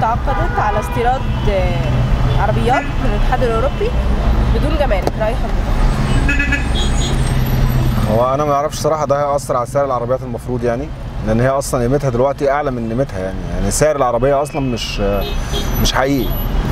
تعاقدت على استيراد آه، عربيات من الاتحاد الاوروبي بدون جمارك رايحه هو انا ما اعرفش صراحه ده هيأثر على سعر العربيات المفروض يعني لان هي اصلا قيمتها دلوقتي اعلى من قيمتها يعني يعني سعر العربيه اصلا مش مش حقيقي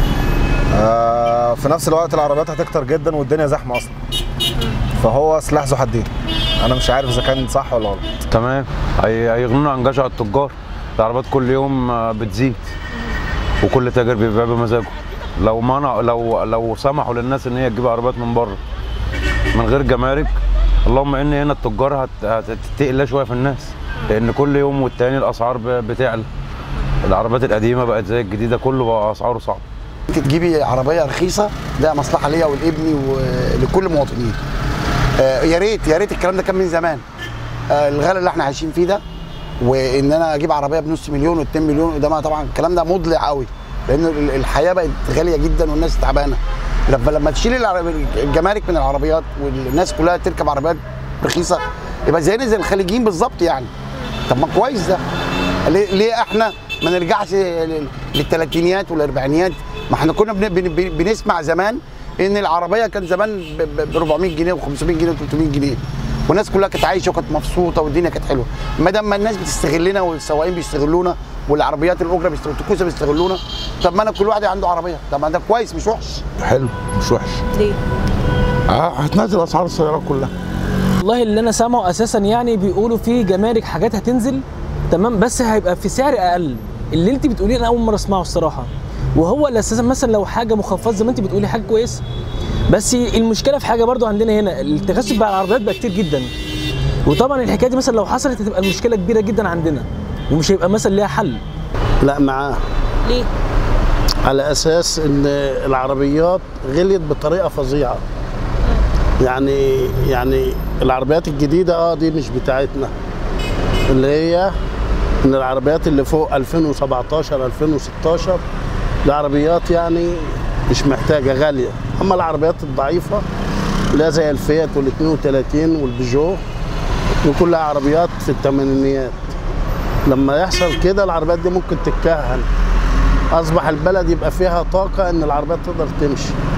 آه، في نفس الوقت العربيات هتكتر جدا والدنيا زحمه اصلا فهو سلاح ذو حدين انا مش عارف اذا كان صح ولا غلط تمام هي- هيغنونا عن جشع التجار العربيات كل يوم آه، بتزيد وكل تاجر بيبيع بمزاجه لو منع لو لو سمحوا للناس ان هي تجيب عربيات من بره من غير جمارك اللهم ان هنا التجار هت- هت- هتقل شويه في الناس لان كل يوم والتاني الاسعار ب- بتعلى العربيات القديمه بقت زي الجديده كله بقى اسعاره صعبه انت تجيبي عربيه رخيصه ده مصلحه ليا ولابني ولكل المواطنين آه، يا ريت يا ريت الكلام ده كان من زمان آه، الغلا اللي احنا عايشين فيه ده وان انا اجيب عربيه بنص مليون و2 مليون وده ما طبعا الكلام ده مضلع قوي لان ال- الحياه بقت غاليه جدا والناس تعبانه لما لما تشيل العرب- الجمارك من العربيات والناس كلها تركب عربيات رخيصه يبقى زينا زي الخليجيين بالظبط يعني طب ما كويس ده ليه, ليه احنا ما نرجعش لل- للثلاثينيات والاربعينيات ما احنا كنا بن بن بن بنسمع زمان ان العربيه كان زمان ب 400 جنيه و500 جنيه و300 جنيه والناس كلها كانت عايشه وكانت مبسوطه والدنيا كانت حلوه ما دام ما الناس بتستغلنا والسواقين بيستغلونا والعربيات الاجره بيستغلونا التكوسه بيستغلونا طب ما انا كل واحد عنده عربيه طب ما ده كويس مش وحش حلو مش وحش ليه؟ اه هتنزل اسعار السيارات كلها والله اللي انا سامعه اساسا يعني بيقولوا في جمارك حاجات هتنزل تمام بس هيبقى في سعر اقل اللي انت بتقوليه انا اول مره اسمعه الصراحه وهو اللي اساسا مثلا لو حاجه مخفضه زي ما انت بتقولي حاجه كويسه بس المشكله في حاجه برضو عندنا هنا التكثف بتاع العربيات بقى كتير جدا وطبعا الحكايه دي مثلا لو حصلت هتبقى المشكله كبيره جدا عندنا ومش هيبقى مثلا ليها حل لا معاه ليه؟ على اساس ان العربيات غليت بطريقه فظيعه يعني يعني العربيات الجديده اه دي مش بتاعتنا اللي هي ان العربيات اللي فوق 2017 2016 دي عربيات يعني مش محتاجه غاليه اما العربيات الضعيفه اللي هي زي الفيات وال 32 والبيجو دي كلها عربيات في الثمانينيات لما يحصل كده العربيات دي ممكن تتكهن اصبح البلد يبقى فيها طاقه ان العربيات تقدر تمشي